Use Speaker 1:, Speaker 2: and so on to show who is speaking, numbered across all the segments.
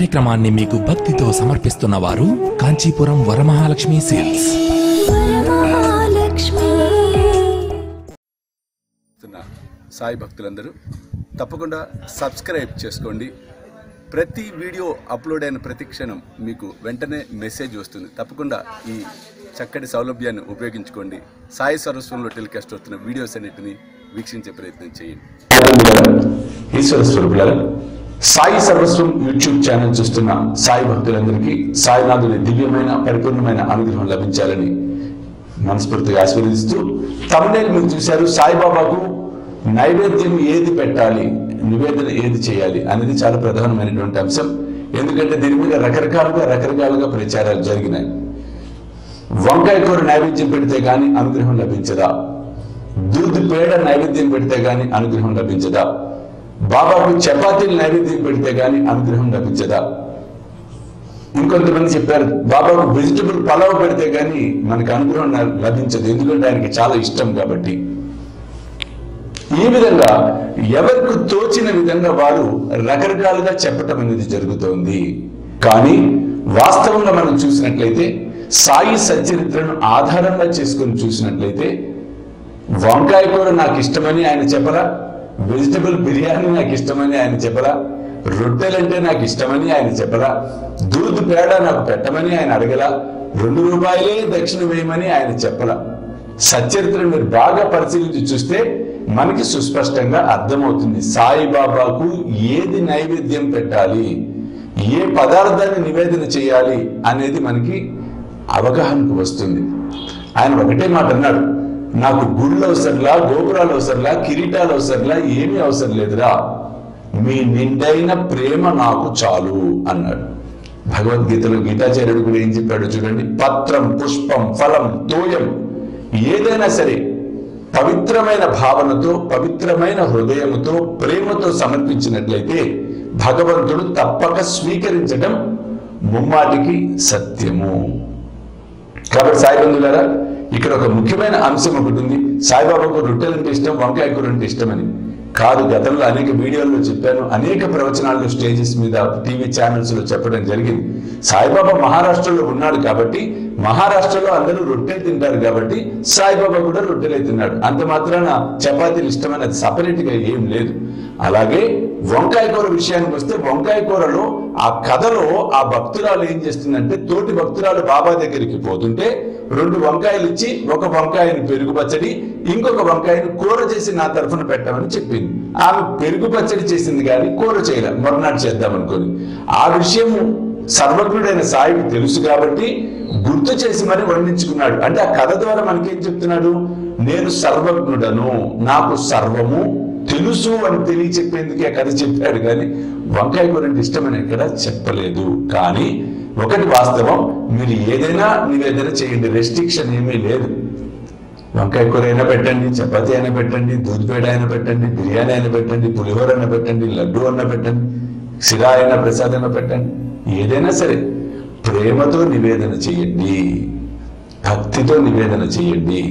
Speaker 1: కార్యక్రమాన్ని మీకు భక్తితో సమర్పిస్తున్న వారు కాంచీపురం వరమహాలక్ష్మి సేల్స్
Speaker 2: వరమహాలక్ష్మి
Speaker 3: చేస్తున్న సాయి భక్తులందరూ తప్పకుండా సబ్స్క్రైబ్ చేసుకోండి ప్రతి వీడియో అప్లోడ్ అయిన ప్రతి క్షణం మీకు వెంటనే మెసేజ్ వస్తుంది తప్పకుండా ఈ చక్కటి సౌలభ్యాన్ని ఉపయోగించుకోండి సాయి సరస్వంలో టెలికాస్ట్ అవుతున్న వీడియోస్ అన్నిటిని వీక్షించే ప్రయత్నం చేయండి
Speaker 4: ఈశ్వర స్వరూపులారా సాయి సర్వస్వం యూట్యూబ్ ఛానల్ చూస్తున్న సాయి భక్తులందరికీ సాయినాథుని దివ్యమైన పరిపూర్ణమైన అనుగ్రహం లభించాలని మనస్ఫూర్తిగా ఆశీర్వదిస్తూ తమిళ మీరు చూశారు సాయిబాబాకు నైవేద్యం ఏది పెట్టాలి నివేదన ఏది చేయాలి అనేది చాలా ప్రధానమైనటువంటి అంశం ఎందుకంటే దీని మీద రకరకాలుగా రకరకాలుగా ప్రచారాలు జరిగినాయి వంకాయ కూర నైవేద్యం పెడితే గాని అనుగ్రహం లభించదా దూద్ పేడ నైవేద్యం పెడితే గాని అనుగ్రహం లభించదా బాబాకు చపాతీలు నైవేద్యం పెడితే గాని అనుగ్రహం లభించదా ఇంకొంతమంది చెప్పారు బాబాకు వెజిటబుల్ పలావ్ పెడితే గాని మనకు అనుగ్రహం న- లభించదు ఎందుకంటే ఆయనకి చాలా ఇష్టం కాబట్టి ఈ విధంగా ఎవరికి తోచిన విధంగా వారు రకరకాలుగా చెప్పటం అనేది జరుగుతోంది కానీ వాస్తవంగా మనం చూసినట్లయితే సాయి సచరిత్రను ఆధారంగా చేసుకొని చూసినట్లయితే వంకాయ కూర నాకు ఇష్టమని ఆయన చెప్పరా వెజిటబుల్ బిర్యానీ నాకు ఇష్టమని ఆయన చెప్పరా రొట్టెలంటే నాకు ఇష్టమని ఆయన చెప్పరా దూద్ పేడ నాకు పెట్టమని ఆయన అడగలా రెండు రూపాయలే దక్షిణ వేయమని ఆయన చెప్పలా సచరిత్ర మీరు బాగా పరిశీలించి చూస్తే మనకి సుస్పష్టంగా అర్థమవుతుంది సాయిబాబాకు ఏది నైవేద్యం పెట్టాలి ఏ పదార్థాన్ని నివేదన చేయాలి అనేది మనకి అవగాహనకు వస్తుంది ఆయన ఒకటే మాట అన్నాడు నాకు గుళ్ళు అవసరంలా గోపురాలు అవసరంలా కిరీటాలు అవసరంలా ఏమీ అవసరం లేదురా మీ నిండైన ప్రేమ నాకు చాలు అన్నాడు భగవద్గీతలో గీతాచార్యుడు కూడా ఏం చెప్పాడు చూడండి పత్రం పుష్పం ఫలం తోయం ఏదైనా సరే పవిత్రమైన భావనతో పవిత్రమైన హృదయముతో ప్రేమతో సమర్పించినట్లయితే భగవంతుడు తప్పక స్వీకరించడం ముమ్మాటికి సత్యము కాబట్టి సాయి బంధువులారా ఇక్కడ ఒక ముఖ్యమైన అంశం ఒకటి ఉంది సాయిబాబాకు రొట్టెలు అంటే ఇష్టం వంకాయ కూర అంటే ఇష్టమని కాదు గతంలో అనేక వీడియోల్లో చెప్పాను అనేక ప్రవచనాల్లో స్టేజెస్ మీద టీవీ ఛానల్స్ లో చెప్పడం జరిగింది సాయిబాబా మహారాష్ట్రలో ఉన్నాడు కాబట్టి మహారాష్ట్రలో అందరూ రొట్టెలు తింటారు కాబట్టి సాయిబాబా కూడా రొట్టెలే తిన్నాడు అంత మాత్రాన చపాతీలు ఇష్టమని అది సపరేట్ గా ఏం లేదు అలాగే వంకాయ కూర విషయానికి వస్తే వంకాయ కూరలో ఆ కథలో ఆ భక్తురాలు ఏం చేస్తుందంటే తోటి భక్తురాలు బాబా దగ్గరికి పోతుంటే రెండు వంకాయలు ఇచ్చి ఒక వంకాయని పెరుగు పచ్చడి ఇంకొక వంకాయని కూర చేసి నా తరఫున పెట్టమని చెప్పింది ఆమె పెరుగు పచ్చడి చేసింది కానీ కూర చేయలే మరునాడు చేద్దాం అనుకొని ఆ విషయము సర్వజ్ఞుడైన సాయికి తెలుసు కాబట్టి గుర్తు చేసి మరి వర్ణించుకున్నాడు అంటే ఆ కథ ద్వారా మనకేం చెప్తున్నాడు నేను సర్వజ్ఞుడను నాకు సర్వము తెలుసు అని తెలియచెప్పేందుకే ఆ కథ చెప్పాడు కానీ వంకాయ కూర అంటే ఇష్టమని ఎక్కడ చెప్పలేదు కానీ ఒకటి వాస్తవం మీరు ఏదైనా నివేదన చేయండి రెస్ట్రిక్షన్ ఏమీ లేదు వంకాయ కూర అయినా పెట్టండి చపాతీ అయినా పెట్టండి దూద్పేడ అయినా పెట్టండి బిర్యానీ అయినా పెట్టండి పులిహోర అయినా పెట్టండి లడ్డు అయినా పెట్టండి సిరా అయినా ప్రసాదం అయినా పెట్టండి ఏదైనా సరే ప్రేమతో నివేదన చేయండి భక్తితో నివేదన చేయండి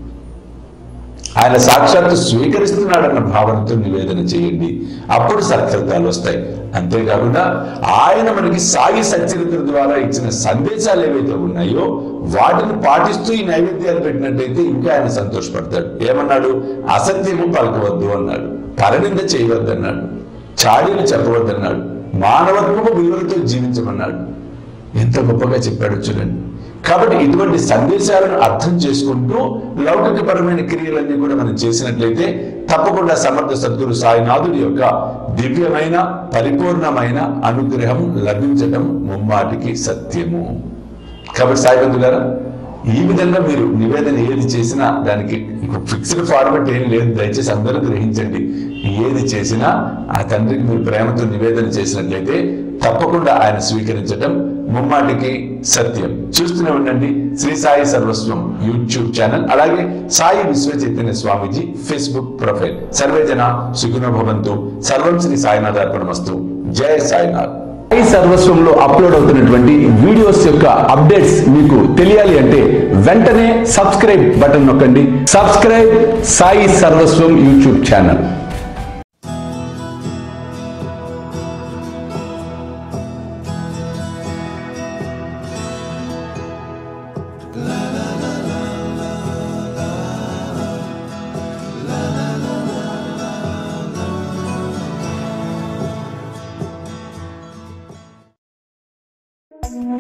Speaker 4: ఆయన సాక్షాత్తు స్వీకరిస్తున్నాడన్న భావనతో నివేదన చేయండి అప్పుడు సత్ఫలితాలు వస్తాయి అంతేకాకుండా ఆయన మనకి సాగి సచ్చరిత్ర ద్వారా ఇచ్చిన సందేశాలు ఏవైతే ఉన్నాయో వాటిని పాటిస్తూ ఈ నైవేద్యాలు పెట్టినట్టయితే ఇంకా ఆయన సంతోషపడతాడు ఏమన్నాడు అసత్యము పలకవద్దు అన్నాడు పరనింద చేయవద్దు అన్నాడు చాడీలు చెప్పవద్దన్నాడు మానవత్వము విలువలతో జీవించమన్నాడు ఎంత గొప్పగా చెప్పాడు చూడండి కాబట్టి ఇటువంటి సందేశాలను అర్థం చేసుకుంటూ లౌకికపరమైన క్రియలన్నీ కూడా మనం చేసినట్లయితే తప్పకుండా సమర్థ సద్గురు సాయినాథుడి యొక్క దివ్యమైన పరిపూర్ణమైన అనుగ్రహం లభించడం ముమ్మాటికి సత్యము కాబట్టి సాయి బంధువులారా ఈ విధంగా మీరు నివేదన ఏది చేసినా దానికి ఫిక్స్డ్ ఫార్మెట్ ఏం లేదు దయచేసి అందరూ గ్రహించండి ఏది చేసినా ఆ తండ్రికి మీరు ప్రేమతో నివేదన చేసినట్లయితే తప్పకుండా ఆయన స్వీకరించడం ముమ్మాటికి సత్యం చూస్తూనే ఉండండి శ్రీ సాయి సర్వస్వం యూట్యూబ్ ఛానల్ అలాగే సాయి విశ్వ చైతన్య స్వామీజీ ఫేస్బుక్ ప్రొఫైల్ సర్వే జన సుఖినో భవంతు సర్వం శ్రీ సాయినాథ్ అర్పణమస్తు జయ సాయినాథ్ సాయి సర్వస్వంలో అప్లోడ్ అవుతున్నటువంటి వీడియోస్ యొక్క అప్డేట్స్ మీకు తెలియాలి అంటే వెంటనే సబ్స్క్రైబ్ బటన్ నొక్కండి subscribe Sai Sarvaswam YouTube channel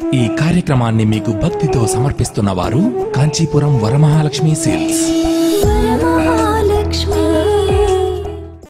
Speaker 1: ఈ కార్యక్రమాన్ని మీకు భక్తితో సమర్పిస్తున్న వారు కాంచీపురం వరమహాలక్ష్మి సేల్స్
Speaker 2: వరమహాలక్ష్మి